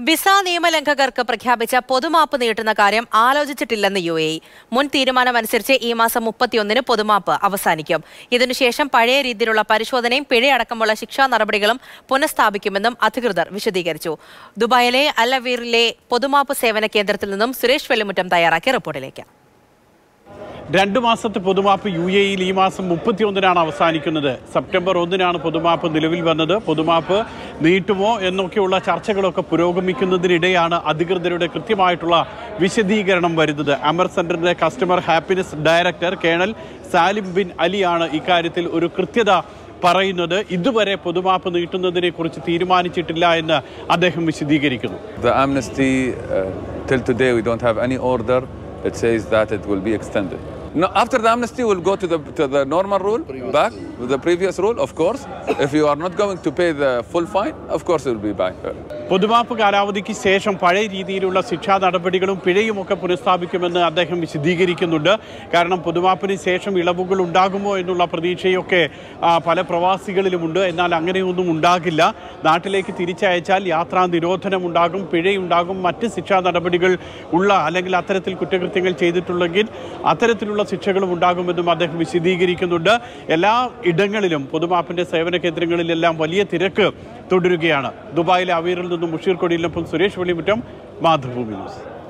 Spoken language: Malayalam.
വിസ നിയമലംഘകർക്ക് പ്രഖ്യാപിച്ച പൊതുമാപ്പ് നീട്ടുന്ന കാര്യം ആലോചിച്ചിട്ടില്ലെന്ന് യു എ ഇ. മുൻ തീരുമാനമനുസരിച്ച് ഈ മാസം മുപ്പത്തിയൊന്നിന് പൊതുമാപ്പ് അവസാനിക്കും ഇതിനുശേഷം പഴയ രീതിയിലുള്ള പരിശോധനയും പിഴയടക്കമുള്ള ശിക്ഷാ നടപടികളും പുനഃസ്ഥാപിക്കുമെന്നും അധികൃതർ വിശദീകരിച്ചു ദുബായിലെ അല്ലവീറിലെ പൊതുമാപ്പ് സേവന കേന്ദ്രത്തിൽ നിന്നും സുരേഷ് വെള്ളിമുറ്റം തയ്യാറാക്കിയ റിപ്പോർട്ടിലേക്ക് രണ്ട് മാസത്തെ പൊതുമാപ്പ് യു എ ഇയിൽ ഈ മാസം മുപ്പത്തിയൊന്നിനാണ് അവസാനിക്കുന്നത് സെപ്റ്റംബർ ഒന്നിനാണ് പൊതുമാപ്പ് നിലവിൽ വന്നത് പൊതുമാപ്പ് നീട്ടുമോ എന്നൊക്കെയുള്ള ചർച്ചകളൊക്കെ പുരോഗമിക്കുന്നതിനിടെയാണ് അധികൃതരുടെ കൃത്യമായിട്ടുള്ള വിശദീകരണം വരുന്നത് അമർ സെന്ററിന്റെ customer happiness director colonel Salim bin അലിയാണ് ഇക്കാര്യത്തിൽ ഒരു കൃത്യത പറയുന്നത് ഇതുവരെ പൊതുമാപ്പ് നീട്ടുന്നതിനെ കുറിച്ച് തീരുമാനിച്ചിട്ടില്ല എന്ന് അദ്ദേഹം വിശദീകരിക്കുന്നു The amnesty, uh, till today, we don't have any order that says that it will be extended. No, after the amnesty, we'll go to the, to the normal rule, back with the previous rule, of course. If you are not going to pay the full fine, of course it will be back. പൊതുമാപ്പ് കാലാവധിക്ക് ശേഷം പഴയ രീതിയിലുള്ള ശിക്ഷാ നടപടികളും പിഴയും ഒക്കെ പുനഃസ്ഥാപിക്കുമെന്ന് അദ്ദേഹം വിശദീകരിക്കുന്നുണ്ട് കാരണം പൊതുമാപ്പിന് ശേഷം ഇളവുകൾ ഉണ്ടാകുമോ എന്നുള്ള പ്രതീക്ഷയൊക്കെ ആ, പല പ്രവാസികളിലുമുണ്ട് എന്നാൽ അങ്ങനെയൊന്നും ഉണ്ടാകില്ല നാട്ടിലേക്ക് തിരിച്ചയച്ചാൽ യാത്രാ നിരോധനം ഉണ്ടാകും പിഴയുണ്ടാകും മറ്റ് ശിക്ഷാ നടപടികൾ ഉള്ള അല്ലെങ്കിൽ അത്തരത്തിൽ കുറ്റകൃത്യങ്ങൾ ചെയ്തിട്ടുണ്ടെങ്കിൽ അത്തരത്തിലുള്ള ശിക്ഷകളും ഉണ്ടാകുമെന്നും അദ്ദേഹം വിശദീകരിക്കുന്നുണ്ട് എല്ലാ ഇടങ്ങളിലും പൊതുമാപ്പിന്റെ സേവന കേന്ദ്രങ്ങളിലെല്ലാം വലിയ തിരക്ക് തുടരുകയാണ് ദുബായിലെ അവീറിൽ നിന്നും മുഷീർ കൊടിയിലൊപ്പം സുരേഷ് വെള്ളിമുറ്റം മാതൃഭൂമി ന്യൂസ്